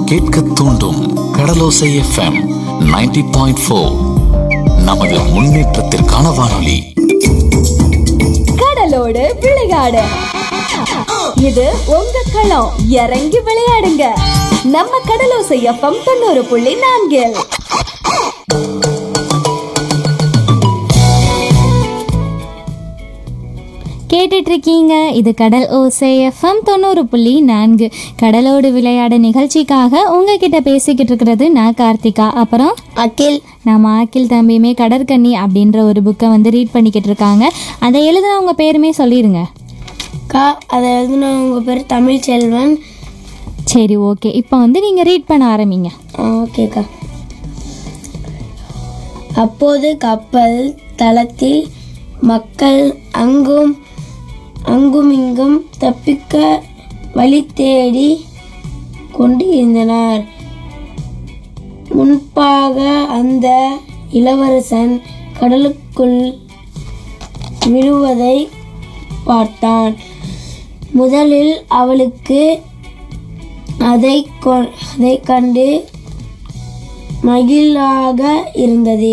கேட்க தூண்டும் கடலோசை FM 90.4 point four நமது முன்னேற்றத்திற்கான வானொலி கடலோடு விளையாடு இது உங்க களம் இறங்கி விளையாடுங்க நம்ம கடலோசை எஃப்எம் தொண்ணூறு புள்ளி நான்கில் கேட்டுட்டு இருக்கீங்க இது கடல் ஓசை எஃப்எம் தொண்ணூறு புள்ளி நான்கு கடலோடு விளையாட நிகழ்ச்சிக்காக உங்ககிட்ட பேசிக்கிட்டு இருக்கிறது நான் கார்த்திகா அப்புறம் அகில் நம்ம ஆக்கில் தம்பியுமே கடற்கன்னி அப்படின்ற ஒரு புக்கை வந்து ரீட் பண்ணிக்கிட்டு இருக்காங்க அதை எழுதினவங்க பேருமே சொல்லிடுங்க கா அதை எழுதினவங்க பேர் தமிழ் செல்வன் சரி ஓகே இப்போ வந்து நீங்கள் ரீட் பண்ண ஆரம்பிங்க ஆ, ஓகேக்கா அப்போது கப்பல் தளத்தில் மக்கள் அங்கும் அங்குமிங்கும் தப்பிக்க வழி தேடி கொண்டு இருந்தனர் முன்பாக அந்த இளவரசன் கடலுக்குள் விழுவதை பார்த்தான் முதலில் அவளுக்கு அதை கொ- அதை கண்டு மகிழாக இருந்தது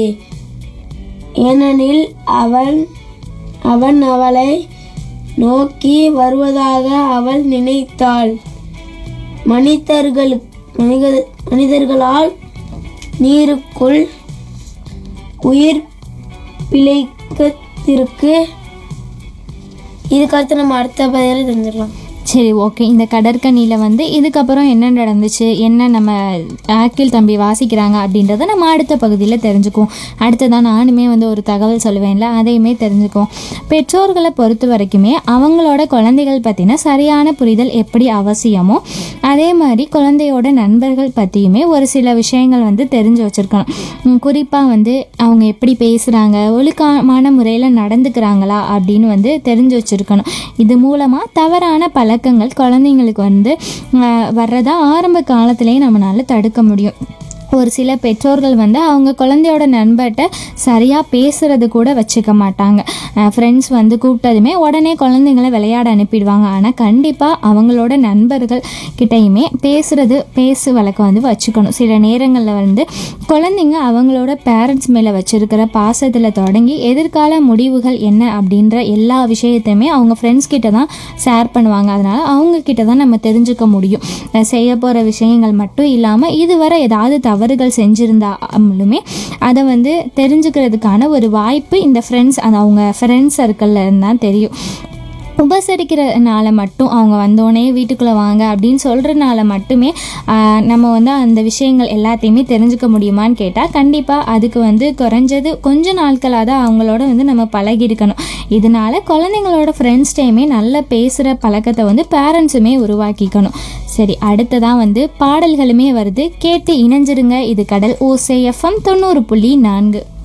ஏனெனில் அவன் அவன் அவளை நோக்கி வருவதாக அவள் நினைத்தாள் மனிதர்கள் மனித மனிதர்களால் நீருக்குள் உயிர் பிழைக்கத்திற்கு இதுக்கடுத்து நம்ம அடுத்த பதில தெரிஞ்சிடலாம் சரி ஓகே இந்த கடற்கண்ணியில் வந்து இதுக்கப்புறம் என்ன நடந்துச்சு என்ன நம்ம ஆக்கில் தம்பி வாசிக்கிறாங்க அப்படின்றத நம்ம அடுத்த பகுதியில் தெரிஞ்சுக்குவோம் அடுத்ததான் நானுமே வந்து ஒரு தகவல் சொல்லுவேன்ல அதையுமே தெரிஞ்சுக்குவோம் பெற்றோர்களை பொறுத்த வரைக்குமே அவங்களோட குழந்தைகள் பற்றின சரியான புரிதல் எப்படி அவசியமோ அதே மாதிரி குழந்தையோட நண்பர்கள் பற்றியுமே ஒரு சில விஷயங்கள் வந்து தெரிஞ்சு வச்சுருக்கணும் குறிப்பாக வந்து அவங்க எப்படி பேசுகிறாங்க ஒழுக்கமான முறையில் நடந்துக்கிறாங்களா அப்படின்னு வந்து தெரிஞ்சு வச்சுருக்கணும் இது மூலமாக தவறான பழக்கங்கள் குழந்தைங்களுக்கு வந்து ஆஹ், வர்றதா ஆரம்ப காலத்திலேயே நம்மளால தடுக்க முடியும் ஒரு சில பெற்றோர்கள் வந்து அவங்க குழந்தையோட நண்பர்கிட்ட சரியாக பேசுறது கூட வச்சுக்க மாட்டாங்க ஃப்ரெண்ட்ஸ் வந்து கூப்பிட்டதுமே உடனே குழந்தைங்கள விளையாட அனுப்பிடுவாங்க ஆனால் கண்டிப்பாக அவங்களோட நண்பர்கள் கிட்டயுமே பேசுறது பேசு வழக்கம் வந்து வச்சுக்கணும் சில நேரங்களில் வந்து குழந்தைங்க அவங்களோட பேரண்ட்ஸ் மேலே வச்சிருக்கிற பாசத்தில் தொடங்கி எதிர்கால முடிவுகள் என்ன அப்படின்ற எல்லா விஷயத்தையுமே அவங்க ஃப்ரெண்ட்ஸ் கிட்ட தான் ஷேர் பண்ணுவாங்க அதனால் அவங்க கிட்ட தான் நம்ம தெரிஞ்சுக்க முடியும் அஹ் செய்ய போகிற விஷயங்கள் மட்டும் இல்லாமல் இதுவரை ஏதாவது தவறுகள் செஞ்சுருந்தாலுமே அதை வந்து தெரிஞ்சுக்கிறதுக்கான ஒரு வாய்ப்பு இந்த ஃப்ரெண்ட்ஸ் அந்த அவங்க ஃப்ரெண்ட்ஸ் சர்க்கிளில் இருந்தால் தெரியும் உபசரிக்கிறனால மட்டும் அவங்க வந்தோடனே வீட்டுக்குள்ளே வாங்க அப்படின்னு சொல்கிறனால மட்டுமே ஆஹ், நம்ம வந்து அந்த விஷயங்கள் எல்லாத்தையுமே தெரிஞ்சுக்க முடியுமான்னு கேட்டால் கண்டிப்பாக அதுக்கு வந்து குறைஞ்சது கொஞ்ச நாட்களாக தான் அவங்களோட வந்து நம்ம பழகியிருக்கணும் இதனால குழந்தைங்களோட ஃப்ரெண்ட்ஸ்டையுமே நல்ல பேசுகிற பழக்கத்தை வந்து பேரண்ட்ஸுமே உருவாக்கிக்கணும் சரி அடுத்ததான் வந்து பாடல்களுமே வருது கேட்டு இணைஞ்சிருங்க இது கடல் ஓசை எஃப்எம் தொண்ணூறு புள்ளி நான்கு